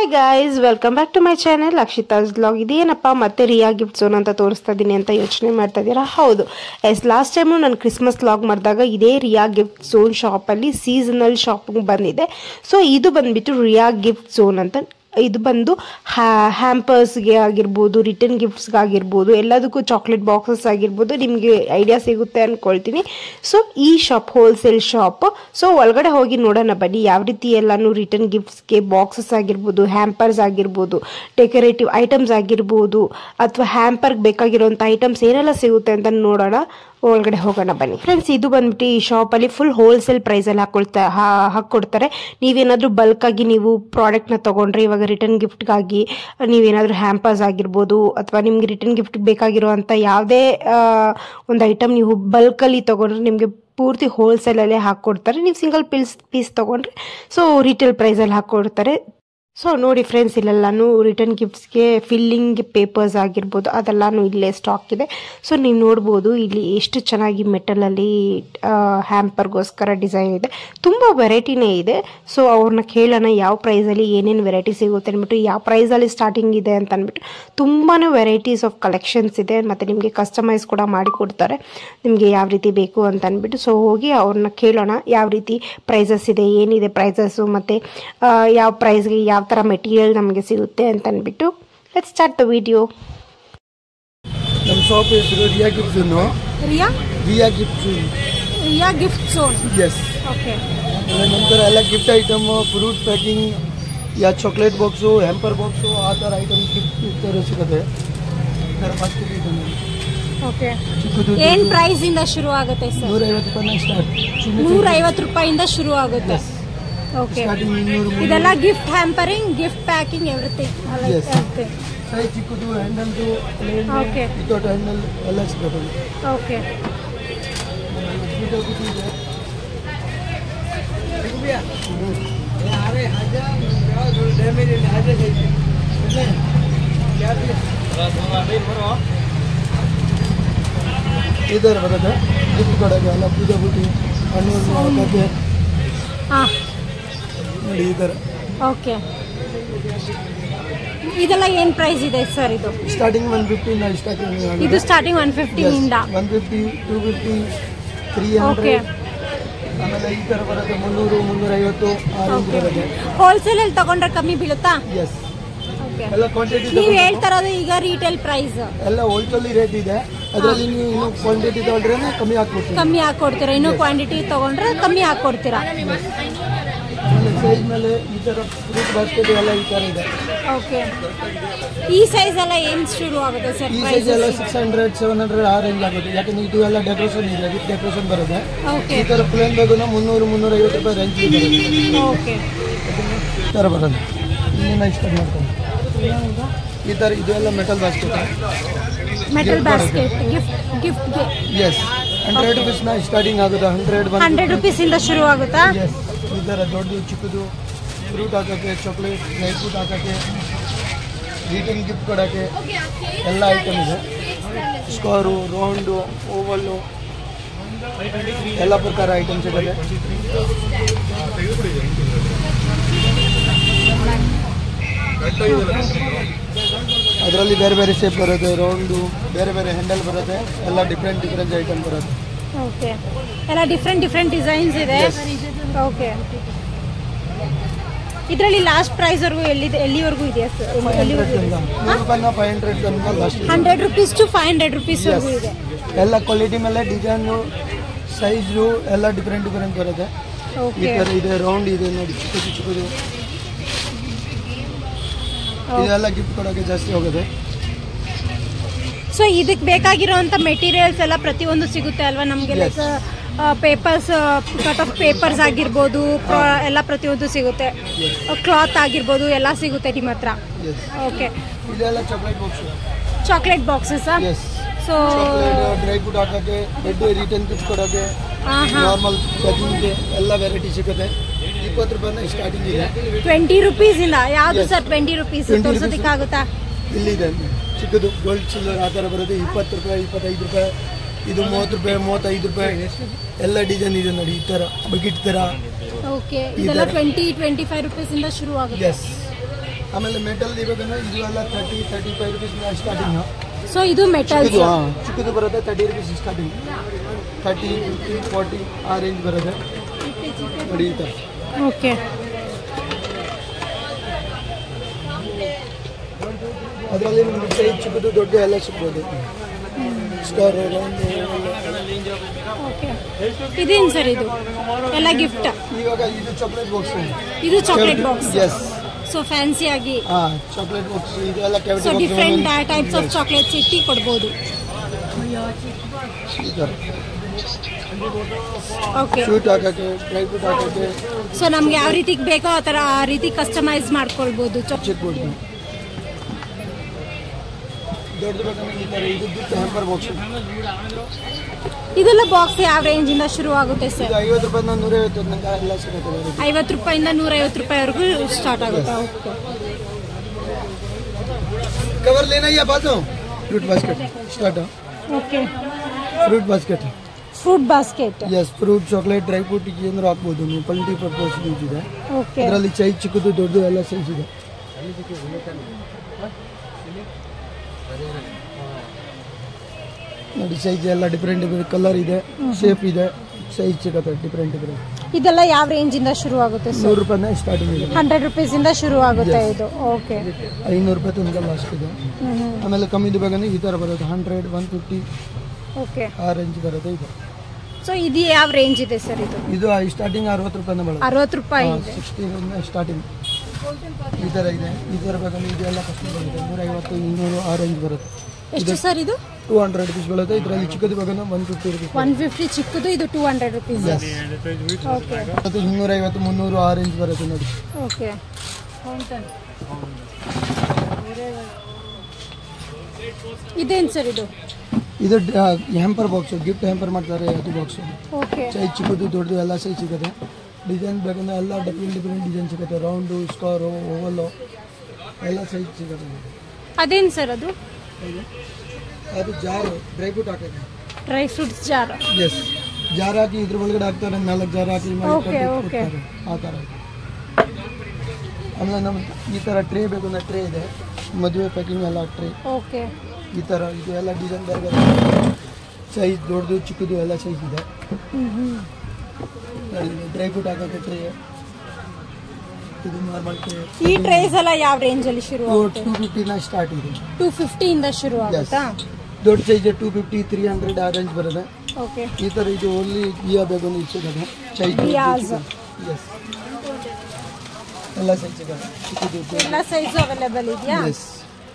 Hi guys welcome back to my channel Akshita's blog ಇದೇನಪ್ಪ ಮತ್ತೆ ರಿಯಾ gift zone ಅಂತ ತೋರಿಸ್ತಾ ಇದ್ದೀನಿ ಅಂತ ಯೋಚನೆ ಮಾಡ್ತಾ ಇದ್ದೀರಾ ಹೌದು ಎಸ್ ಲಾಸ್ಟ್ ಟೈಮು ನಾನು ಕ್ರಿಸ್ಮಸ್ ಲಾಗ್ ಮಾಡಿದಾಗ ಇದೇ ರಿಯಾ ಗಿಫ್ಟ್ ಝೋನ್ ಶಾಪಲ್ಲಿ ಸೀಸನಲ್ ಶಾಪಿಂಗ್ ಬಂದಿದೆ ಸೊ ಇದು ಬಂದ್ಬಿಟ್ಟು ರಿಯಾ ಗಿಫ್ಟ್ ಝೋನ್ ಅಂತ ಇದು ಬಂದು ಹ್ಯಾಂಪರ್ಸ್ಗೆ ಆಗಿರ್ಬೋದು ರಿಟರ್ನ್ ಗಿಫ್ಟ್ಸ್ಗೆ ಆಗಿರ್ಬೋದು ಎಲ್ಲದಕ್ಕೂ ಚಾಕ್ಲೇಟ್ ಬಾಕ್ಸಸ್ ಆಗಿರ್ಬೋದು ನಿಮಗೆ ಐಡಿಯಾ ಸಿಗುತ್ತೆ ಅಂದ್ಕೊಳ್ತೀನಿ ಸೊ ಈ ಶಾಪ್ ಹೋಲ್ಸೇಲ್ ಶಾಪ್ ಸೊ ಒಳಗಡೆ ಹೋಗಿ ನೋಡೋಣ ಬನ್ನಿ ಯಾವ ರೀತಿ ಎಲ್ಲಾನು ರಿಟರ್ನ್ ಗಿಫ್ಟ್ಸ್ಗೆ ಬಾಕ್ಸಸ್ ಆಗಿರ್ಬೋದು ಹ್ಯಾಂಪರ್ಸ್ ಆಗಿರ್ಬೋದು ಡೆಕೋರೇಟಿವ್ ಐಟಮ್ಸ್ ಆಗಿರ್ಬೋದು ಅಥವಾ ಹ್ಯಾಂಪರ್ಗೆ ಬೇಕಾಗಿರೋಂಥ ಐಟಮ್ಸ್ ಏನೆಲ್ಲ ಸಿಗುತ್ತೆ ಅಂತ ನೋಡೋಣ ಒಳಗಡೆ ಹೋಗೋಣ ಬನ್ನಿ ಫ್ರೆಂಡ್ಸ್ ಇದು ಬಂದ್ಬಿಟ್ಟು ಈ ಶಾಪಲ್ಲಿ ಫುಲ್ ಹೋಲ್ಸೇಲ್ ಪ್ರೈಸಲ್ಲಿ ಹಾಕೊಳ್ತಾ ಹಾ- ಹಾಕ್ಕೊಡ್ತಾರೆ ನೀವೇನಾದರೂ ಬಲ್ಕಾಗಿ ನೀವು ಪ್ರಾಡಕ್ಟ್ನ ತೊಗೊಂಡ್ರೆ ಇವಾಗ ರಿಟರ್ನ್ ಗಿಫ್ಟ್ಗಾಗಿ ನೀವೇನಾದರೂ ಹ್ಯಾಂಪರ್ಸ್ ಆಗಿರ್ಬೋದು ಅಥವಾ ನಿಮ್ಗೆ ರಿಟರ್ನ್ ಗಿಫ್ಟ್ ಬೇಕಾಗಿರುವಂಥ ಯಾವುದೇ ಒಂದು ಐಟಮ್ ನೀವು ಬಲ್ಕಲ್ಲಿ ತೊಗೊಂಡ್ರೆ ನಿಮಗೆ ಪೂರ್ತಿ ಹೋಲ್ಸೇಲಲ್ಲೇ ಹಾಕ್ಕೊಡ್ತಾರೆ ನೀವು ಸಿಂಗಲ್ ಪೀಸ್ ಪೀಸ್ ತೊಗೊಂಡ್ರೆ ಸೊ ರಿಟೇಲ್ ಪ್ರೈಸಲ್ಲಿ ಹಾಕ್ಕೊಡ್ತಾರೆ ಸೊ ನೋಡಿ ಫ್ರೆಂಡ್ಸ್ ಇಲ್ಲೆಲ್ಲಾನು ರಿಟರ್ನ್ ಗಿಫ್ಟ್ಸ್ಗೆ ಫಿಲ್ಲಿಂಗ್ ಪೇಪರ್ಸ್ ಆಗಿರ್ಬೋದು ಅದೆಲ್ಲಾನು ಇಲ್ಲೇ ಸ್ಟಾಕ್ ಇದೆ ಸೊ ನೀವು ನೋಡ್ಬೋದು ಇಲ್ಲಿ ಎಷ್ಟು ಚೆನ್ನಾಗಿ ಮೆಟಲಲ್ಲಿ ಹ್ಯಾಂಪರ್ಗೋಸ್ಕರ ಡಿಸೈನ್ ಇದೆ ತುಂಬ ವೆರೈಟಿನೇ ಇದೆ ಸೊ ಅವ್ರನ್ನ ಕೇಳೋಣ ಯಾವ ಪ್ರೈಸಲ್ಲಿ ಏನೇನು ವೆರೈಟಿ ಸಿಗುತ್ತೆ ಅಂದ್ಬಿಟ್ಟು ಯಾವ ಪ್ರೈಸಲ್ಲಿ ಸ್ಟಾರ್ಟಿಂಗ್ ಇದೆ ಅಂತ ಅಂದ್ಬಿಟ್ಟು ತುಂಬಾ ವೆರೈಟೀಸ್ ಆಫ್ ಕಲೆಕ್ಷನ್ಸ್ ಇದೆ ಮತ್ತು ನಿಮಗೆ ಕಸ್ಟಮೈಸ್ ಕೂಡ ಮಾಡಿ ಕೊಡ್ತಾರೆ ನಿಮಗೆ ಯಾವ ರೀತಿ ಬೇಕು ಅಂತ ಅಂದ್ಬಿಟ್ಟು ಸೊ ಹೋಗಿ ಅವ್ರನ್ನ ಕೇಳೋಣ ಯಾವ ರೀತಿ ಪ್ರೈಸಸ್ ಇದೆ ಏನಿದೆ ಪ್ರೈಸಸ್ಸು ಮತ್ತು ಯಾವ ಪ್ರೈಸ್ಗೆ ಯಾವ ಥರ ಮೆಟೀರಿಯಲ್ ನಮಗೆ ಸಿಗುತ್ತೆ ಅಂತ ಅಂದ್ಬಿಟ್ಟು ಲೆಟ್ ಸ್ಟಾರ್ಟ್ ದ ವಿಡಿಯೋ ನಮ್ಮ ಶಾಪ್ ಹೆಸರು Riya gift zone Riya Riya gift zone Riya gift zone yes okay ನಂತರ ಎಲ್ಲ ಗಿಫ್ಟ್ ಐಟಮ್ ಫ್ರೂಟ್ ಪ್ಯಾಕಿಂಗ್ ಯಾ ಚಾಕ್ಲೇಟ್ ಬಾಕ್ಸು ಹ್ಯಾಂಪರ್ ಬಾಕ್ಸು ಆ ಥರ ಐಟಮ್ ಗಿಫ್ಟ್ ಈ ಥರ ಸಿಗುತ್ತೆ ಈ ಥರ basket ಇದೆ ನೋಡಿ. ಓಕೆ ಚಿಕ್ಕದು ಏನ್ ಪ್ರೈಸ್ ಇಂದ ಶುರು ಆಗುತ್ತೆ ಸರ್ ನೂರೈವತ್ತು ರೂಪಾಯಿ ಸ್ಟಾರ್ಟ್ ನೂರ ಐವತ್ತು ರೂಪಾಯಿಂದ ಶುರು ಆಗುತ್ತೆ ಓಕೆ ಸ್ಟಾರ್ಟಿಂಗ್ ಇನ್ನೂರು ಇದೆಲ್ಲ gift hampering gift packing everything Yes. Size ಚಿಕ್ಕದು ಹ್ಯಾಂಡಲ್ದು ಪ್ಲೇನ್ Okay. ವಿತೌಟ್ ಹ್ಯಾಂಡಲ್ ಎಲ್ಲ ಸಿಗುತ್ತೆ ಓಕೆ ಈ ಥರ ಬರುತ್ತೆ ಗಿಫ್ಟ್ ಕೊಡೋಕೆ ಎಲ್ಲ ಪೂಜೆ ಬುಟ್ಟಿ ಹಣ್ಣು ಹಾಕೋಕ್ಕೆ ಹಾಂ ನೋಡಿ ಈ ಥರ ಓಕೆ ಇದೆಲ್ಲ ಏನ್ ಪ್ರೈಸ್ ಇದೆ ಸರ್ ಇದು ಸ್ಟಾರ್ಟಿಂಗ್ ಒನ್ ಫಿಫ್ಟಿನ ಸ್ಟಾರ್ಟಿಂಗ್ ಇದು ಸ್ಟಾರ್ಟಿಂಗ್ ಒನ್ ಫಿಫ್ಟಿನಿಂದ one fifty two fifty three okay hundred ಆಮೇಲೆ ಈ ಥರ ಬರುತ್ತೆ ಮುನ್ನೂರು ಮುನ್ನೂರೈವತ್ತು ಆ ರೇಂಜ್ ಬರುತ್ತೆ ಹೋಲ್ಸೇಲ್ ಅಲ್ಲಿ ತಗೊಂಡ್ರೆ ಕಮ್ಮಿ ಬೀಳುತ್ತಾ ಎಸ್ ಓಕೆ ಎಲ್ಲ ಕ್ವಾಂಟಿಟಿ ನೀವ್ ಹೇಳ್ತಾ ಇರೋದು ಈಗ ರಿಟೇಲ್ ಪ್ರೈಸ್ ಎಲ್ಲ ಹೋಲ್ಸೇಲ್ ರೇಟ್ ಇದೆ ಅದರಲ್ಲಿ ನೀವು ಇನ್ನೂ ಕ್ವಾಂಟಿಟಿ ತಗೊಂಡ್ರೆ ಕಮ್ಮಿ ಹಾಕ್ಬಿಡ್ತೀವಿ ಕಮ್ಮಿ ಹಾಕೊಡ್ತೀರಾ ಇನ್ನೂ ಕ್ವಾಂಟಿಟಿ ತಗೊಂಡ್ರೆ ಕಮ್ಮಿ ಹಾಕೊಡ್ತೀರಾ ಆಮೇಲೆ ಸೈಜ್ ಮೇಲೆ ಈ ಥರ ಫ್ರೂಟ್ ಬಾಸ್ಕೆಟ್ ಎಲ್ಲ ಈ ಥರ ಇದೆ ಓಕೆ ಈ ಸೈಜ್ ಎಲ್ಲ ಏನ್ ಶುರು ಆಗುತ್ತೆ ಸರ್ ಈ ಪ್ರೈಸ್ ಸೈಜ್ ಎಲ್ಲ ಸಿಕ್ಸ್ ಹಂಡ್ರೆಡ್ ಸೆವೆನ್ ಹಂಡ್ರೆಡ್ ಆ ರೇಂಜ್ ಆಗುತ್ತೆ ಯಾಕಂದ್ರೆ ಇದು ಎಲ್ಲ ಡೆಕೋರೇಷನ್ ಇದೆ ವಿತ್ ಡೆಕೋರೇಷನ್ ಬರುತ್ತೆ ಓಕೆ ಈ ಥರ ಪ್ಲೇನ್ ಬೇಗುನ ಮುನ್ನೂರು ಮುನ್ನೂರೈವತ್ತು ರೂಪಾಯಿ ರೇಂಜ್ ಬರುತ್ತೆ ಓಕೆ ಈ ಥರ ಬರೋದು ಇನ್ನೇನು ಇಷ್ಟ ಮಾಡ್ಕೊಂಡು ಈ ಥರ ಇದು ಎಲ್ಲ metal basket metal basket gift ಗಿಫ್ಟ್ಗೆ ಎಸ್ ಹಂಡ್ರೆಡ್ ರುಪೀಸ್ನ ಸ್ಟಾರ್ಟಿಂಗ್ ಆಗುತ್ತೆ ಹಂಡ್ರೆಡ್ ಬಂದು ಹಂಡ್ರೆಡ್ ರುಪೀಸ್ ಇಂದ ಶುರು ಆಗುತ್ತಾ ಎಸ್ ಈ ಥರ ದೊಡ್ಡದು ಚಿಕ್ಕದು ಫ್ರೂಟ್ ಹಾಕೋಕ್ಕೆ ಚಾಕ್ಲೇಟ್ ಡ್ರೈ ಫ್ರೂಟ್ ಹಾಕೋಕ್ಕೆ ರಿಟರ್ನ್ ಗಿಫ್ಟ್ ಕೊಡೋಕ್ಕೆ ಎಲ್ಲ ಐಟಮ್ ಇದೆ ಸ್ಕ್ವಾರು ರೌಂಡು ಓವಲ್ಲು ಎಲ್ಲ ಪ್ರಕಾರ ಐಟಮ್ ಸಿಗುತ್ತೆ ಅದರಲ್ಲಿ ಬೇರೆ ಬೇರೆ ಶೇಪ್ ಬರುತ್ತೆ ರೌಂಡು ಬೇರೆ ಬೇರೆ ಹ್ಯಾಂಡಲ್ ಬರುತ್ತೆ ಎಲ್ಲ ಡಿಫ್ರೆಂಟ್ ಡಿಫ್ರೆಂಟ್ ಐಟಮ್ ಬರುತ್ತೆ ಓಕೆ ಎಲ್ಲ ಡಿಫ್ರೆಂಟ್ ಡಿಫ್ರೆಂಟ್ ಡಿಸೈನ್ಸ್ ಇದೆ ಓಕೆ ಇದರಲ್ಲಿ ಲಾಸ್ಟ್ ಪ್ರೈಸ್ ವರ್ಗೂ ಎಲ್ಲಿದೆ ಎಲ್ಲಿವರೆಗೂ ಇದೆಯಾ ಸರ್ ಫೈವ್ ಹಂಡ್ರೆಡ್ ನೂರು ರೂಪಾಯಿನ ಫೈವ್ ಹಂಡ್ರೆಡ್ ತನಕ last hundred rupees to five hundred rupees ವರ್ಗೂ ಇದೆ ಎಲ್ಲ ಕ್ವಾಲಿಟಿ ಮೇಲೆ ಡಿಸೈನು ಸೈಜು ಎಲ್ಲ ಡಿಫ್ರೆಂಟ್ ಡಿಫ್ರೆಂಟ್ ಬರುತ್ತೆ ಈ ಓಕೆ ಥರ ಇದೆ ರೌಂಡ್ ಇದೆ ನೋಡಿ ಚಿಕ್ಕದು ಚಿಕ್ಕದು ಇದೆಲ್ಲ ಗಿಫ್ಟ್ ಕೊಡೋಕ್ಕೆ ಜಾಸ್ತಿ ಹೋಗುತ್ತೆ ಸೊ ಇದಕ್ಕೆ ಬೇಕಾಗಿರೋಂಥ ಮೆಟೀರಿಯಲ್ಸ್ ಎಲ್ಲ ಪ್ರತಿಯೊಂದು ಸಿಗುತ್ತೆ ಅಲ್ವಾ ನಮಗೆ like papers cut off papers ಆಗಿರ್ಬೋದು pro- ಎಲ್ಲ ಪ್ರತಿಯೊಂದು ಸಿಗುತ್ತೆ ಕ್ಲಾತ್ ಆಗಿರ್ಬೋದು ಎಲ್ಲ ಸಿಗುತ್ತೆ ನಿಮ್ಮ ಹತ್ರ ಎಸ್ ಓಕೆ ಇದೆಲ್ಲ chocolate box chocolate boxes yes so chocolate dry fruit ಹಾಕೋಕ್ಕೆ ಬೆಡ್ ರಿಟರ್ನ್ ಗಿಫ್ಟ್ ಕೊಡೋಕ್ಕೆ ಹಾಂ ಹಾಂ ನಾರ್ಮಲ್ ಪ್ಯಾಕಿಂಗ್ಗೆ ಎಲ್ಲ ವೆರೈಟಿ ಸಿಗುತ್ತೆ ಇಪ್ಪತ್ತು ರೂಪಾಯಿನ ಸ್ಟಾರ್ಟಿಂಗ್ ಇದೆ ಟ್ವೆಂಟಿ ರುಪೀಸ್ ಇಂದ ಯಾವ್ದು Yes. Sir twenty rupees 20 rupees. ತೋರ್ಸೋದಕ್ಕಾಗುತ್ತಾ ಇಲ್ಲಿದೆ ಚಿಕ್ಕದು ಗೋಲ್ಡ್ ಚಿಲ್ಲರ್ ಆ ಥರ ಬರುತ್ತೆ ಇಪ್ಪತ್ತು ರೂಪಾಯಿ ಇಪ್ಪತ್ತೈದು ರೂಪಾಯಿ ಇದು ಮೂವತ್ತು ರೂಪಾಯಿ ಮೂವತ್ತೈದು ರೂಪಾಯಿ ಎಲ್ಲ ಡಿಸೈನ್ ಇದೆ ನೋಡಿ ಈ ಥರ ಬಕೆಟ್ ಥರ ಓಕೆ ಈ ಇದೆಲ್ಲ ತರ. ಟ್ವೆಂಟಿ ಟ್ವೆಂಟಿ ಫೈವ್ ರುಪೀಸ್ ಇಂದ ಶುರು ಆಗುತ್ತೆ ಎಸ್ ಆಮೇಲೆ ಮೆಟಲ್ ಇವಾಗಂದ್ರೆ ಇದು ಎಲ್ಲ thirty thirty five rupees starting so ಇದು ಮೆಟಲ್ಸ್ ಚಿಕ್ಕದು ಹಾಂ ಚಿಕ್ಕದು ಬರುತ್ತೆ thirty rupees starting thirty fifty forty ಆ ರೇಂಜ್ ಬರುತ್ತೆ ನೋಡಿ ಈ ಥರ ಓಕೆ ಅದರಲ್ಲಿ ನಿಮ್ಗೆ ಸೈಜ್ ಚಿಕ್ಕದು ದೊಡ್ಡ ಎಲ್ಲ ಸಿಗ್ಬೋದು ಸ್ಟಾರ್ ರೌಂಡು ಓಕೆ ಇದೇನು ಸರ್ ಇದು ಎಲ್ಲ ಗಿಫ್ಟ್ ಇವಾಗ ಇದು ಚಾಕ್ಲೇಟ್ ಬಾಕ್ಸ್ ಇದು chocolate box yes so fancy ಆಗಿ ಹಾಂ ಚಾಕ್ಲೇಟ್ ಬಾಕ್ಸ್ ಇದೆಲ್ಲ so cavity different types of chocolates ಇಟ್ಟು ಕೊಡ್ಬೋದು ಈ ಥರ ಓಕೆ ಸ್ವೀಟ್ ಹಾಕೋಕ್ಕೆ ಡ್ರೈ ಫ್ರೂಟ್ ಹಾಕೋಕ್ಕೆ ಸೊ ನಮ್ಗೆ ಯಾವ ರೀತಿ ಬೇಕೋ ಆ ಥರ ಆ ರೀತಿ ಕಸ್ಟಮೈಸ್ ಮಾಡ್ಕೊಳ್ಬೋದು ಚೊ- ಚೆಕ್ ಕೊಡ್ತೀನಿ ದೊಡ್ಡದು ಬೇಕಂದ್ರೆ ಈ ಥರ ಇದು ಗಿಫ್ಟ್ ಹ್ಯಾಂಪರ್ ಬಾಕ್ಸ್ ಇದೆಲ್ಲ ಬಾಕ್ಸ್ ಯಾವ ರೇಂಜ್ ಇಂದ ಶುರು ಆಗುತ್ತೆ ಇದು ಸರ್ ಐವತ್ತು ರೂಪಾಯಿಂದ ನೂರೈವತ್ತು ತನಕ ಎಲ್ಲ ಸಿಗುತ್ತೆ variety. ಐವತ್ತು ರೂಪಾಯಿಂದ ನೂರೈವತ್ತು ರೂಪಾಯಿವರೆಗೂ ಸ್ಟಾರ್ಟ್ ಆಗುತ್ತೆ कवर लेना ही है बाजू fruit basket start okay fruit basket fruit basket yes fruit chocolate dry fruit ಏನಾದ್ರು ಹಾಕ್ಬೋದು ನೀವು ಪಲ್ಟಿ ಪರ್ಪಸ್ ಯೂಸ್ ಇದೆ ಓಕೆ ಅದರಲ್ಲಿ ಸೈಜ್ ಚಿಕ್ಕದು ದೊಡ್ಡದು ಎಲ್ಲ ಸೈಜ್ ಇದೆ ನೋಡಿ ಸೈಜ್ ಎಲ್ಲ ಡಿಫ್ರೆಂಟ್ ಡಿಫ್ರೆಂಟ್ ಕಲರ್ ಇದೆ ಶೇಪ್ ಇದೆ ಸೈಜ್ ಸಿಗುತ್ತೆ ಡಿಫ್ರೆಂಟ್ ಡಿಫ್ರೆಂಟ್ ಇದೆಲ್ಲ ಯಾವ ರೇಂಜ್ ಇಂದ ಶುರು ಆಗುತ್ತೆ ಸರ್ ನೂರು ರೂಪಾಯಿನ ಸ್ಟಾರ್ಟಿಂಗ್ ಇದೆ ಹಂಡ್ರೆಡ್ ರುಪೀಸ್ ಇಂದ ಶುರು ಆಗುತ್ತೆ ಇದು ಓಕೆ ಐನೂರು ರೂಪಾಯಿ ತನಕ ಲಾಸ್ಟ್ ಇದೆ ಆಮೇಲೆ ಕಮ್ಮಿದು ಬೇಗನೆ ಈ ಥರ ಬರುತ್ತೆ ಹಂಡ್ರೆಡ್ ಒನ್ ಫಿಫ್ಟಿ ಓಕೆ ಆ ರೇಂಜ್ ಬರುತ್ತೆ ಇದು ಸೊ ಇದು ಯಾವ ರೇಂಜ್ ಇದೆ ಸರ್ ಇದು ಇದು ಸ್ಟಾರ್ಟಿಂಗ್ ಅರವತ್ತು ರೂಪಾಯಿಂದ ಬರುತ್ತೆ ಅರವತ್ತು ರೂಪಾಯಿ ಇದೆ ಸಿಕ್ಸ್ಟಿಯಿಂದ ಸ್ಟಾರ್ಟಿಂಗ್ ಈ ಥರ ಇದೆ ಈ ಥರ ಬೇಕಂದ್ರೆ ಇದೆಲ್ಲ ಕಷ್ಟ ಬರುತ್ತೆ ನೂರೈವತ್ತು ಇನ್ನೂರು ಆ ರೇಂಜ್ ಬರುತ್ತೆ ಎಷ್ಟು ಸರ್ ಇದು ಟೂ ಹಂಡ್ರೆಡ್ ರುಪೀಸ್ ಬೀಳುತ್ತೆ ಇದರಲ್ಲಿ ಚಿಕ್ಕದು ಬೇಕಂದ್ರೆ one fifty rupees one fifty ಚಿಕ್ಕದು ಇದು ಟೂ ಹಂಡ್ರೆಡ್ ರುಪೀಸ್ ಓಕೆ ಮತ್ತು ಇನ್ನೂರೈವತ್ತು ಮುನ್ನೂರು ಆ ರೇಂಜ್ ಬರುತ್ತೆ ನೋಡಿ ಓಕೆ ಇದೇನು ಸರ್ ಇದು ಇದು ಹ್ಯಾಂಪರ್ ಬಾಕ್ಸು ಗಿಫ್ಟ್ ಹ್ಯಾಂಪರ್ ಮಾಡ್ತಾರೆ ಅದು ಬಾಕ್ಸು ಓಕೆ ಸೈಜ್ ಚಿಕ್ಕದು ದೊಡ್ಡದು ಎಲ್ಲ ಸೈಜ್ ಸಿಗುತ್ತೆ ಡಿಸೈನ್ ಬೇಕಂದ್ರೆ ಎಲ್ಲ ಡಿಫ್ರೆಂಟ್ ಡಿಫ್ರೆಂಟ್ ಡಿಸೈನ್ ಸಿಗುತ್ತೆ ರೌಂಡು ಸ್ಕಾರು ಓವಲ್ಲು ಎಲ್ಲ ಸೈಜ್ ಸಿಗುತ್ತೆ ಅದೇನು ಸರ್ ಅದು ಅದು ಜಾರು ಡ್ರೈ ಫ್ರೂಟ್ ಹಾಕೋದು dry fruits jar yes jar ಹಾಕಿ ಇದ್ರ ಒಳಗಡೆ ಹಾಕ್ತಾರೆ ನಾಲ್ಕು ಜಾರ್ ಹಾಕಿ ಮಾಡಿ Okay, ಕಟ್ಟಿ okay. ಕೊಡ್ತಾರೆ. ಆ ಥರ ಆಮೇಲೆ ನಮ್ಮ ಈ ಥರ ಟ್ರೇ ಬೇಕು ಅಂದ್ರೆ ಟ್ರೇ ಇದೆ ಮದುವೆ ಪ್ಯಾಕಿಂಗ್ ಎಲ್ಲ ಟ್ರೇ ಓಕೆ ಈ ಥರ ಇದು ಎಲ್ಲ ಡಿಸೈನ್ ಬೇರೆ ಬೇರೆ ಸೈಜ್ ದೊಡ್ಡದು ಚಿಕ್ಕದು ಎಲ್ಲ ಸೈಜ್ ಇದೆ ಡ್ರೈ ಫ್ರೂಟ್ ಹಾಕೋಕ್ಕೆ ಟ್ರೇ ಇದು ನಾರ್ಮಲ್ ಟ್ರೇ ಈ ಟ್ರೇಸ್ ಎಲ್ಲ ಯಾವ ರೇಂಜ್ ಅಲ್ಲಿ ಶುರು ಆಗುತ್ತೆ ಟೂ ಫಿಫ್ಟಿನ ಸ್ಟಾರ್ಟ್ ಇದೆ ಟೂ ಫಿಫ್ಟಿಯಿಂದ ಶುರು ಆಗುತ್ತಾ ದೊಡ್ಡ size two fifty three hundred ಆ ರೇಂಜ್ ಬರುತ್ತೆ ಓಕೆ ಈ ಥರ ಇದು ಓನ್ಲಿ ಗಿಯಾ ಬೇಕು ಅಂದ್ರೆ ಸಿಗೋದು ಸೈಜ್ Giyas. ಎಸ್ ಎಲ್ಲ ಸೈಜ್ ಸಿಗೋದು ಚಿಕ್ಕದು ಎಲ್ಲ ಸೈಜು ಅವೈಲೇಬಲ್ ಇದೆಯಾ ಎಸ್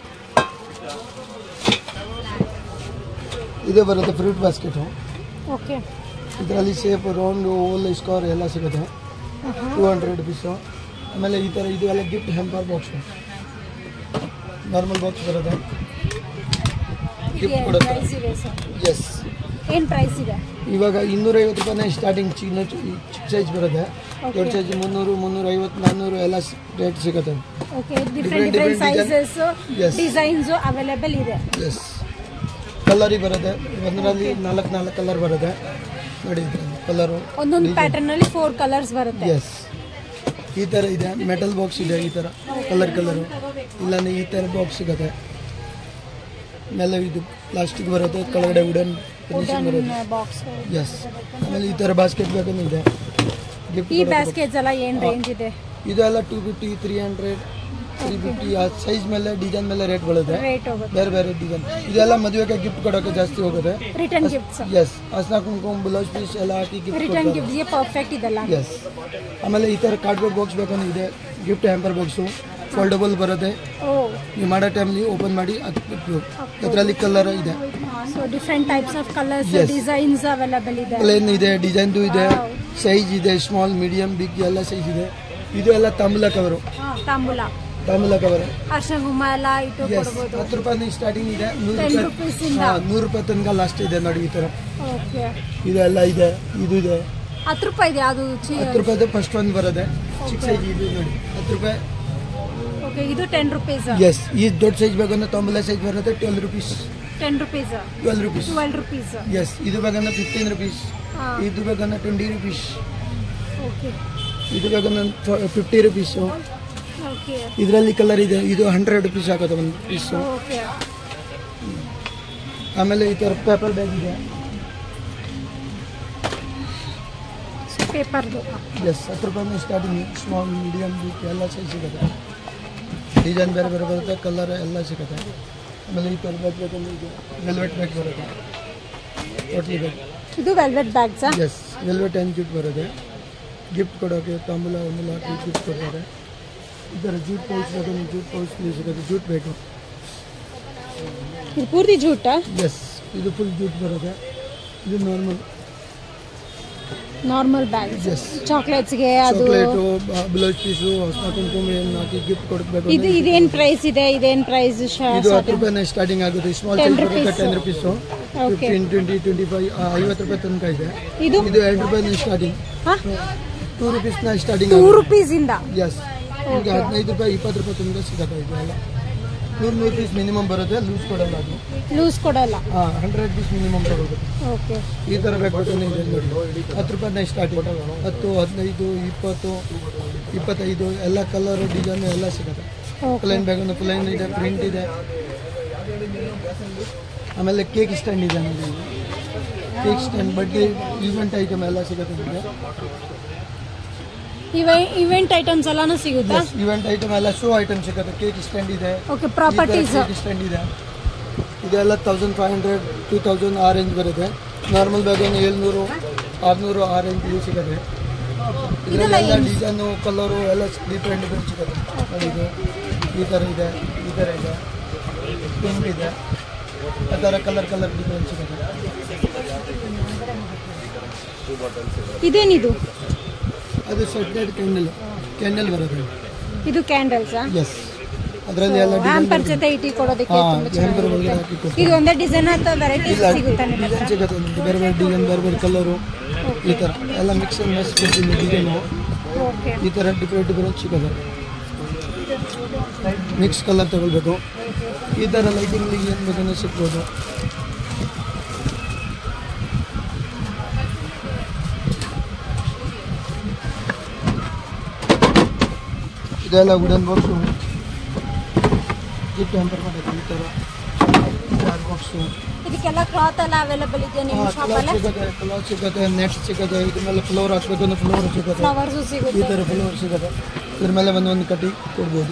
ಇದು ಬರುತ್ತೆ ಫ್ರೂಟ್ ಬಾಸ್ಕೆಟು ಓಕೆ ಇದರಲ್ಲಿ ಶೇಪ್ ರೌಂಡು ಓಲ್ ಸ್ಕೋರ್ ಎಲ್ಲ ಸಿಗುತ್ತೆ ಟೂ ಹಂಡ್ರೆಡ್ ರುಪೀಸು ಆಮೇಲೆ ಈ ಥರ ಇದು ಎಲ್ಲ gift hamper box normal box ಬರುತ್ತೆ ಗಿಫ್ಟ್ ಕೊಡುತ್ತೆ ಪ್ರೈಸ್ ಇದೆ ಸರ್ ಎಸ್ ಏನು ಪ್ರೈಸ್ ಇದೆ ಇವಾಗ ಇನ್ನೂರೈವತ್ತು ರೂಪಾಯಿನ ಸ್ಟಾರ್ಟಿಂಗ್ ಚಿನ್ನ ಚಿಕ್ಕ ಸೈಜ್ ಬರುತ್ತೆ ದೊಡ್ಡ ಸೈಜ್ ಮುನ್ನೂರು ಮುನ್ನೂರೈವತ್ತು ನಾನ್ನೂರು ಎಲ್ಲ ರೇಟ್ ಸಿಗುತ್ತೆ okay different Different, different different sizes Yes. Designs available ಇದೆ ಎಸ್ ಕಲರಿ ಬರುತ್ತೆ ಒಂದರಲ್ಲಿ ನಾಲ್ಕು ನಾಲ್ಕು ಕಲರ್ ಬರುತ್ತೆ ನೋಡಿ ಕಲರು ಒಂದೊಂದು ಪ್ಯಾಟರ್ನ್ ಅಲ್ಲಿ ಫೋರ್ ಕಲರ್ಸ್ ಬರುತ್ತೆ ಎಸ್ ಈ ಥರ ಇದೆ ಮೆಟಲ್ ಬಾಕ್ಸ್ ಇದೆ ಈ ಥರ ಕಲರ್ ಕಲರು ಇಲ್ಲಾಂದ್ರೆ ಈ ಥರ ಬಾಕ್ಸ್ ಸಿಗುತ್ತೆ ಮೇಲೆ ಇದು ಪ್ಲಾಸ್ಟಿಕ್ ಬರುತ್ತೆ ಕೆಳಗಡೆ ವುಡನ್ ಫಿನಿಶಿಂಗ್ ಬರುತ್ತೆ ಬಾಕ್ಸ್ ಎಸ್ ಆಮೇಲೆ ಈ ಥರ ಬಾಸ್ಕೆಟ್ ಬೇಕಂದ್ರೆ ಇದೆ ಗಿಫ್ಟ್ ಈ ಬ್ಯಾಸ್ಕೆಟ್ಸ್ ಎಲ್ಲ ಏನು ರೇಂಜ್ ಇದೆ ಇದೆಲ್ಲ two fifty three hundred three fifty ಆ ಸೈಜ್ ಮೇಲೆ ಡಿಸೈನ್ ಮೇಲೆ ರೇಟ್ ಬೀಳುತ್ತೆ ರೇಟ್ ಹೋಗುತ್ತೆ ಬೇರೆ ಬೇರೆ ಡಿಸೈನ್ ಇದೆಲ್ಲ ಮದುವೆಗೆ ಗಿಫ್ಟ್ ಕೊಡೋಕೆ ಜಾಸ್ತಿ ಹೋಗುತ್ತೆ ರಿಟರ್ನ್ ಗಿಫ್ಟ್ಸ್ ಎಸ್ ಅಸ್ನ ಕುಂಕುಮ ಬ್ಲೌಸ್ ಪೀಸ್ ಎಲ್ಲ ಹಾಕಿ ಗಿಫ್ಟ್ ರಿಟರ್ನ್ ಗಿಫ್ಟ್ಗೆ ಪರ್ಫೆಕ್ಟ್ ಇದೆಲ್ಲ ಎಸ್ ಆಮೇಲೆ ಈ ಥರ ಕಾರ್ಡ್ಬೋರ್ಡ್ ಬಾಕ್ಸ್ ಬೇಕಂದ್ರೆ ಇದೆ ಗಿಫ್ಟ್ ಹ್ಯಾಂಪರ್ ಬಾಕ್ಸು ಫೋಲ್ಡಬಲ್ ಬರುತ್ತೆ ಓ ನೀವು ಮಾಡೋ ಟೈಮ್ಲಿ ಓಪನ್ ಮಾಡಿ ಅದರಲ್ಲಿ ಕಲರ್ ಇದೆ so different types of colours Yes. Designs available ಇದೆ ಪ್ಲೇನ್ ಇದೆ ಡಿಸೈನ್ದು ಇದೆ ಸೈಜ್ ಇದೆ ಸ್ಮಾಲ್ ಮೀಡಿಯಂ ಬಿಗ್ ಎಲ್ಲ ಸೈಜ್ ಇದೆ ಇದು ಎಲ್ಲ ತಾಂಬೂಲ ಕವರು ತಾಂಬೂಲ ತಾಂಬೂಲ ಕವರ್ ಅರ್ಶನ ಗುಮ್ಮ ಎಲ್ಲ ಇಟ್ಟು ಎಸ್ ಕೊಡ್ಬೋದು ಹತ್ತು ರೂಪಾಯಿ ಸ್ಟಾರ್ಟಿಂಗ್ ಇದೆ ನೂರು ಟೆನ್ ರೂಪಾಯಿ ರುಪೀಸ್ ಇಂದ ಹಾ, ನೂರು ರೂಪಾಯಿ ತನಕ ಲಾಸ್ಟ್ ಇದೆ ನೋಡಿ ಈ ಥರ ಓಕೆ ಇದೆಲ್ಲ ಇದೆ ಇದು ಇದೆ ಹತ್ತು ರೂಪಾಯಿ ಇದೆ ಅದು ಹತ್ತು ರೂಪಾಯಿದು ಫಸ್ಟ್ ಒಂದು ಬರುತ್ತೆ ಚಿಕ್ಕ ಸೈಜ್ ಇದು ನೋಡಿ ಹತ್ತು ರೂಪಾಯಿ ಓಕೆ ಇದು ಟೆನ್ ರುಪೀಸ್ ಎಸ್ ಈ ದೊಡ್ಡ ಸೈಜ್ ಬೇಕಂದ್ರೆ ತೊಂಬಲ ಸೈಜ್ ಬರುತ್ತೆ twelve rupees ten rupees twelve rupees twelve rupees yes ಇದು ಬೇಕಂದ್ರೆ ಫಿಫ್ಟೀನ್ ರುಪೀಸ್ ಇದು ಬೇಕಂದ್ರೆ ಟ್ವೆಂಟಿ ರುಪೀಸ್ ಓಕೆ ಇದು ಬೇಕಂದ್ರೆ ಫಿಫ್ಟಿ ರುಪೀಸು ಓಕೆ ಇದರಲ್ಲಿ ಕಲರ್ ಇದೆ ಇದು ಹಂಡ್ರೆಡ್ ರುಪೀಸ್ ಆಗುತ್ತೆ ಒಂದು ಪೀಸು ಓಕೆ ಆಮೇಲೆ ಈ ಥರ ಪೇಪರ್ ಬ್ಯಾಗ್ ಇದೆ ಪೇಪರ್ದು ಎಸ್ ಹತ್ತು ರೂಪಾಯಿ ಸ್ಟಾರ್ಟಿಂಗ್ ಸ್ಮಾಲ್ ಮೀಡಿಯಮ್ ಬಿಗ್ ಎಲ್ಲ ಸೈಜ್ ಸಿಗುತ್ತೆ ಡಿಸೈನ್ ಬೇರೆ ಬೇರೆ ಬರುತ್ತೆ ಕಲರ್ ಎಲ್ಲ ಸಿಗುತ್ತೆ ಆಮೇಲೆ ಈ ಥರ ಬ್ಯಾಗ್ ಬೇಕಂದ್ರೆ ಇದು ವೆಲ್ವೆಟ್ ಬ್ಯಾಗ್ ಬರುತ್ತೆ ಟೋಟ್ಲಿ ಬ್ಯಾಗ್ ಇದು ವೆಲ್ವೆಟ್ ಬ್ಯಾಗ್ಸಾ ಎಸ್ ವೆಲ್ವೆಟ್ ಆ್ಯಂಡ್ ಜೂಟ್ ಬರುತ್ತೆ ಗಿಫ್ಟ್ ಕೊಡೋಕ್ಕೆ ತಾಂಬೂಲ ಆಮೇಲೆ ಹಾಕಿ ಗಿಫ್ಟ್ ಕೊಡ್ತಾರೆ ಈ ಥರ ಜೂಟ್ ಪೌಚ್ ಬೇಕು ಜೂಟ್ ಪೌಚ್ ಸಿಗುತ್ತೆ ಜೂಟ್ ಬೇಕು ಇದು ಪೂರ್ತಿ ಜೂಟಾ ಎಸ್ ಇದು ಫುಲ್ ಜೂಟ್ ಬರುತ್ತೆ ಇದು ನಾರ್ಮಲ್ ನಾರ್ಮಲ್ ಬ್ಯಾಗ್ Yes. ಚಾಕ್ಲೇಟ್ಸ್ಗೆ ಅದು ಚಾಕ್ಲೇಟು ಬ್ಲೌಸ್ ಪೀಸು ಹೊಸ ಕುಂಕುಮ ಏನು ಹಾಕಿ ಗಿಫ್ಟ್ ಕೊಡಬೇಕು ಇದು ಇದೇನ್ ಪ್ರೈಸ್ ಇದೆ ಇದೇನ್ ಪ್ರೈಸ್ ಇದು ಹತ್ತು ರೂಪಾಯಿನ ಸ್ಟಾರ್ಟಿಂಗ್ ಆಗುತ್ತೆ ಸ್ಮಾಲ್ 10 ಸೈಜ್ ಬರುತ್ತೆ rupees. Ten rupees Okay. Fifteen twenty twenty five ಐವತ್ತು ರೂಪಾಯಿ ತನಕ ಇದೆ ಇದು ಇದು ಎರಡು ರೂಪಾಯಿನ ಸ್ಟಾರ್ಟಿಂಗ್ ಟೂ ರುಪೀಸ್ನ ಸ್ಟಾರ್ಟಿಂಗ್ ಟೂ ರುಪೀಸ್ ಇಂದ ಎಸ್ ಈಗ ಹದಿನೈದು ರೂಪಾಯಿ ಇಪ್ಪತ್ತು ರೂಪಾಯಿ ತನಕ ಸಿಗುತ್ತೆ ಇದು ಎಲ್ಲ ನೂರು ನೂರು ಪೀಸ್ ಮಿನಿಮಮ್ ಬರುತ್ತೆ ಲೂಸ್ ಕೊಡಲ್ಲ ಅದು ಲೂಸ್ ಕೊಡಲ್ಲ ಹಾಂ ಹಂಡ್ರೆಡ್ ಪೀಸ್ ಮಿನಿಮಮ್ ತಗೋಬೇಕು ಓಕೆ ಈ ಥರ ಬೇಕು ಇದೆ ನೋಡಿ ಹತ್ತು ರೂಪಾಯಿನ ಸ್ಟಾರ್ಟಿಂಗ್ ಹತ್ತು ಹದಿನೈದು ಇಪ್ಪತ್ತು ಇಪ್ಪತ್ತೈದು ಎಲ್ಲ ಕಲರು ಡಿಸೈನ್ ಎಲ್ಲ ಸಿಗುತ್ತೆ ಓಕೆ ಪ್ಲೈನ್ ಬ್ಯಾಗ್ ಪ್ಲೈನ್ ಇದೆ ಪ್ರಿಂಟ್ ಇದೆ ಆಮೇಲೆ ಕೇಕ್ ಸ್ಟ್ಯಾಂಡ್ ಇದೆ ನೋಡಿ ಕೇಕ್ ಸ್ಟ್ಯಾಂಡ್ ಬಡ್ಡಿ ಈವೆಂಟ್ ಐಟಮ್ ಎಲ್ಲ ಸಿಗುತ್ತೆ ನಿಮಗೆ ಇವೆ ಇವೆಂಟ್ ಐಟಮ್ಸ್ ಎಲ್ಲಾನು ಸಿಗುತ್ತಾ ಈವೆಂಟ್ ಐಟಮ್ ಎಲ್ಲ ಶೋ ಐಟಮ್ ಸಿಗುತ್ತೆ ಕೇಕ್ ಸ್ಟ್ಯಾಂಡ್ ಇದೆ ಓಕೆ ಪ್ರಾಪರ್ಟೀಸ್ ಕೇಕ್ ಸ್ಟ್ಯಾಂಡ್ ಇದೆ ಇದೆಲ್ಲ thousand five hundred two thousand ಆ ರೇಂಜ್ ಬರುತ್ತೆ ನಾರ್ಮಲ್ ಬ್ಯಾಗ್ ಏನು ಏಳ್ನೂರು ಆರುನೂರು ಆ ರೇಂಜ್ ಸಿಗುತ್ತೆ ಇದರಲ್ಲೆಲ್ಲ ಡಿಸೈನು ಕಲರು ಎಲ್ಲ ಡಿಫ್ರೆಂಟ್ ಡಿಫ್ರೆಂಟ್ ಸಿಗುತ್ತೆ ನೋಡಿ ಇದು ಈ ಥರ ಇದೆ ಈ ಥರ ಇದೆ ಪಿಂಕ್ ಇದೆ ಆ ಥರ ಕಲರ್ ಕಲರ್ ಡಿಫ್ರೆಂಟ್ ಸಿಗುತ್ತೆ ಇದೇನಿದು ಅದು ಸೆಟ್ನೆಡ್ ಕ್ಯಾಂಡಲ್ ಕ್ಯಾಂಡಲ್ ಬರುತ್ತೆ ಇದು ಕ್ಯಾಂಡಲ್ಸಾ ಎಸ್ ಅದರಲ್ಲಿ ಎಲ್ಲ ಹ್ಯಾಂಪರ್ ಜೊತೆ ಇಟ್ಟು ಕೊಡೋದಕ್ಕೆ ಹಾಂ ತುಂಬಾ ಹ್ಯಾಂಪರ್ ಚೆನ್ನಾಗಿದೆ ಒಳಗಡೆ ಹಾಕಿ ಕೊಡ್ತಾರೆ ಇದು ಒಂದೇ ಡಿಸೈನ್ ಅಥವಾ ವೆರೈಟೀಸ್ ಇಲ್ಲ ಸಿಗುತ್ತಾ ನಿಮ್ಮ ಡಿಸೈನ್ ಹತ್ರ ಸಿಗುತ್ತೆ ನಿಮ್ಗೆ ಬೇರೆ ಬೇರೆ ಡಿಸೈನ್ ಬೇರೆ ಬೇರೆ ಕಲರು ಈ ಥರ ಎಲ್ಲ ಮಿಕ್ಸ್ ಆ್ಯಂಡ್ ಮ್ಯಾಚ್ ಕೊಡ್ತೀನಿ ಡಿಸೈನು ಓಕೆ ಈ ಥರ ಡಿಫ್ರೆಂಟ್ ಡಿಫ್ರೆಂಟ್ ಸಿಗುತ್ತೆ ಮಿಕ್ಸ್ ಕಲರ್ ತಗೊಳ್ಬೇಕು ಈ ಥರ ಲೈಟಿಂಗ್ ಏನು ಬೇಕಂದ್ರೆ ಸಿಗ್ಬೋದು ಇದೆಲ್ಲ ವುಡನ್ ಬಾಕ್ಸು ಗಿಫ್ಟ್ ಹ್ಯಾಂಪರ್ ಮಾಡೋದು ಈ ಥರ ಚಾರ್ ಬಾಕ್ಸು ಇದಕ್ಕೆಲ್ಲ ಕ್ಲಾತ್ ಎಲ್ಲ ಅವೈಲೇಬಲ್ ಇದೆಯಾ ನಿಮ್ಮ ಕ್ಲಾತ್ ಶಾಪಲ್ಲೇ ಸಿಗುತ್ತೆ ಕ್ಲಾತ್ ಸಿಗುತ್ತೆ ನೆಟ್ ಸಿಗುತ್ತೆ ಇದ್ರ ಮೇಲೆ ಫ್ಲೋರ್ ಹಾಕ್ಬೇಕು ಅಂದ್ರೆ ಫ್ಲೋರ್ ಸಿಗುತ್ತೆ ಫ್ಲವರ್ಸು ಈ ಸಿಗುತ್ತೆ ಥರ ಫ್ಲವರ್ ಸಿಗುತ್ತೆ ಇದ್ರ ಮೇಲೆ ಒಂದು ಒಂದು ಕಟ್ಟಿ ಕೊಡ್ಬೋದು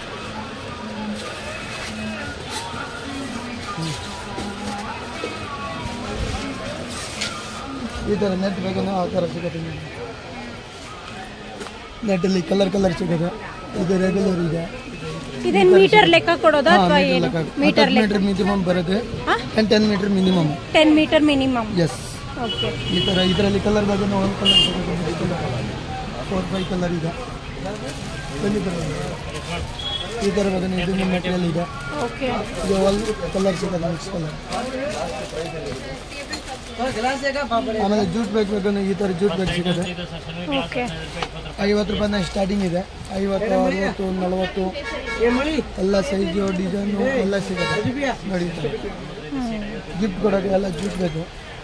ಈ ಥರ ನೆಟ್ ಬೇಕಂದ್ರೆ ಆ ಥರ ಸಿಗುತ್ತೆ ನಿಮಗೆ ನೆಟ್ಟಲ್ಲಿ ಕಲರ್ ಕಲರ್ ಸಿಗುತ್ತೆ ಇದು ರೆಗ್ಯುಲರ್ ಇದೆ ಇದೇನ್ ಮೀಟರ್ ಲೆಕ್ಕ ಕೊಡೋದಾ ಅಥವಾ ಏನು ಮೀಟರ್ ಲೆಕ್ಕ ಮೀಟರ್ ಮಿನಿಮಮ್ ಬರುತ್ತೆ ಹಾ? Ten ten metre minimum ten metre minimum yes okay ಈ ಥರ ಇದರಲ್ಲಿ ಕಲರ್ ಬಗ್ಗೆ ಒಂದು ಕಲರ್ ಸಿಗುತ್ತೆ ಫೋರ್ ಫೈವ್ ಕಲರ್ ಇದೆ ಬನ್ನಿ ಬನ್ನಿ. ಈ ಥರ ಬಗ್ಗೆ ಇದನ್ನು ಮೆಟೀರಿಯಲ್ ಇದೆ ಓಕೆ ಇದು ಒಂದು ಕಲರ್ ಸಿಗುತ್ತೆ ಮಿಕ್ಸ್ ಕಲರ್ ಆಮೇಲೆ ಜೂಟ್ ಬ್ಯಾಗ್ ಬೇಕಂದ್ರೆ ಈ ಥರ ಜೂಟ್ ಬ್ಯಾಗ್ ಸಿಗುತ್ತೆ ಓಕೆ ಐವತ್ತು ರೂಪಾಯಿನ ಸ್ಟಾರ್ಟಿಂಗ್ ಇದೆ ಐವತ್ತು ಅರವತ್ತು ನಲವತ್ತು ಎಲ್ಲ ಸೈಜು ಡಿಸೈನು ಎಲ್ಲ ಸಿಗುತ್ತೆ ನೋಡಿ ಗಿಫ್ಟ್ ಕೊಡೋಕೆ ಎಲ್ಲ ಜೂಟ್ ಬೇಕು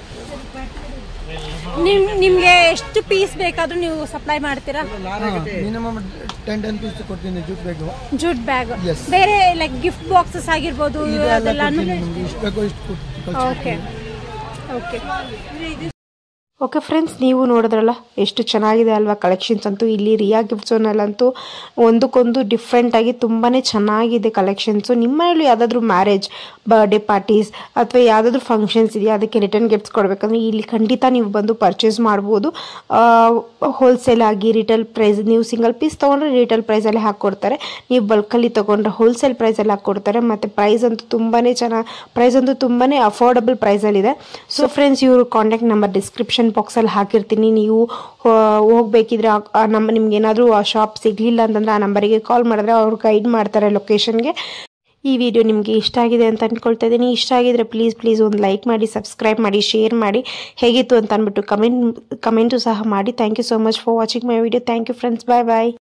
ನಿಮ್ ನಿಮ್ಗೆ ಎಷ್ಟು ಪೀಸ್ ಬೇಕಾದ್ರೂ ನೀವು ಸಪ್ಲೈ ಮಾಡ್ತೀರಾ ಮಿನಿಮಮ್ ಟೆನ್ ಟೆನ್ ಪೀಸ್ ಕೊಡ್ತೀನಿ ಜೂಟ್ ಬೇಕು ಜೂಟ್ ಬ್ಯಾಗ್ Yes. ಬೇರೆ ಲೈಕ್ ಗಿಫ್ಟ್ ಬಾಕ್ಸಸ್ ಆಗಿರ್ಬೋದು ಇದೆಲ್ಲ ಅದೆಲ್ಲಾನು ಕೊಡ್ತೀನಿ ನಿಮ್ಗೆ ಇಷ್ಟು ಬೇಕೋ ಇಷ್ಟು ಕೊಟ್ಟು ಓಕೆ ಓಕೆ ಓಕೆ ಫ್ರೆಂಡ್ಸ್ ನೀವು ನೋಡಿದ್ರಲ್ಲ ಎಷ್ಟು ಚೆನ್ನಾಗಿದೆ ಅಲ್ವಾ ಕಲೆಕ್ಷನ್ಸ್ ಅಂತೂ ಇಲ್ಲಿ ರಿಯಾ ಗಿಫ್ಟ್ ಝೋನಲ್ಲಂತೂ ಒಂದಕ್ಕೊಂದು ಡಿಫ್ರೆಂಟಾಗಿ ತುಂಬಾ ಚೆನ್ನಾಗಿದೆ ಕಲೆಕ್ಷನ್ಸು ನಿಮ್ಮನೇಲಿ ಯಾವುದಾದ್ರೂ ಮ್ಯಾರೇಜ್ ಬರ್ಡೇ ಪಾರ್ಟೀಸ್ ಅಥವಾ ಯಾವುದಾದ್ರೂ ಫಂಕ್ಷನ್ಸ್ ಇದೆಯಾ ಅದಕ್ಕೆ ರಿಟರ್ನ್ ಗಿಫ್ಟ್ಸ್ ಕೊಡಬೇಕಂದ್ರೆ ಇಲ್ಲಿ ಖಂಡಿತ ನೀವು ಬಂದು ಪರ್ಚೇಸ್ ಮಾಡ್ಬೋದು ಹೋಲ್ಸೇಲ್ ಆಗಿ ರಿಟೇಲ್ ಪ್ರೈಸ್ ನೀವು ಸಿಂಗಲ್ ಪೀಸ್ ತೊಗೊಂಡ್ರೆ ರಿಟೇಲ್ ಪ್ರೈಸಲ್ಲಿ ಹಾಕ್ಕೊಡ್ತಾರೆ ನೀವು ಬಲ್ಕಲ್ಲಿ ತೊಗೊಂಡ್ರೆ ಹೋಲ್ಸೇಲ್ ಪ್ರೈಸಲ್ಲಿ ಹಾಕ್ಕೊಡ್ತಾರೆ ಮತ್ತು ಪ್ರೈಸ್ ಅಂತೂ ತುಂಬಾ ಚೆನ್ನಾಗಿ ಪ್ರೈಸ್ ಅಂತೂ ತುಂಬಾ ಅಫೋರ್ಡಬಲ್ ಪ್ರೈಸಲ್ಲಿದೆ ಸೊ ಫ್ರೆಂಡ್ಸ್ ಇವರು ಕಾಂಟ್ಯಾಕ್ಟ್ ನಂಬರ್ ಡಿಸ್ಕ್ರಿಪ್ಷನ್ ಬಾಕ್ಸಲ್ಲಿ ಹಾಕಿರ್ತೀನಿ ನೀವು ಹೋ- ಹೋಗ್ಬೇಕಿದ್ರೆ ಆ- ಆ ನಮ್ಮ ನಿಮ್ಗೆ ಏನಾದರೂ ಆ ಶಾಪ್ ಸಿಗಲಿಲ್ಲ ಅಂತಂದರೆ ಆ ನಂಬರಿಗೆ ಕಾಲ್ ಮಾಡಿದ್ರೆ ಅವ್ರು ಗೈಡ್ ಮಾಡ್ತಾರೆ ಲೊಕೇಶನ್ಗೆ ಈ ವಿಡಿಯೋ ನಿಮಗೆ ಇಷ್ಟ ಆಗಿದೆ ಅಂತ ಅಂದ್ಕೊಳ್ತಾ ಇದ್ದೀನಿ ಇಷ್ಟ ಆಗಿದ್ರೆ ಪ್ಲೀಸ್ ಪ್ಲೀಸ್ ಒಂದು ಲೈಕ್ ಮಾಡಿ ಸಬ್ಸ್ಕ್ರೈಬ್ ಮಾಡಿ ಶೇರ್ ಮಾಡಿ ಹೇಗಿತ್ತು ಅಂತ ಅಂದ್ಬಿಟ್ಟು ಕಮೆಂಟ್ ಕಮೆಂಟು ಸಹ ಮಾಡಿ thank you so much for watching my video thank you friends bye bye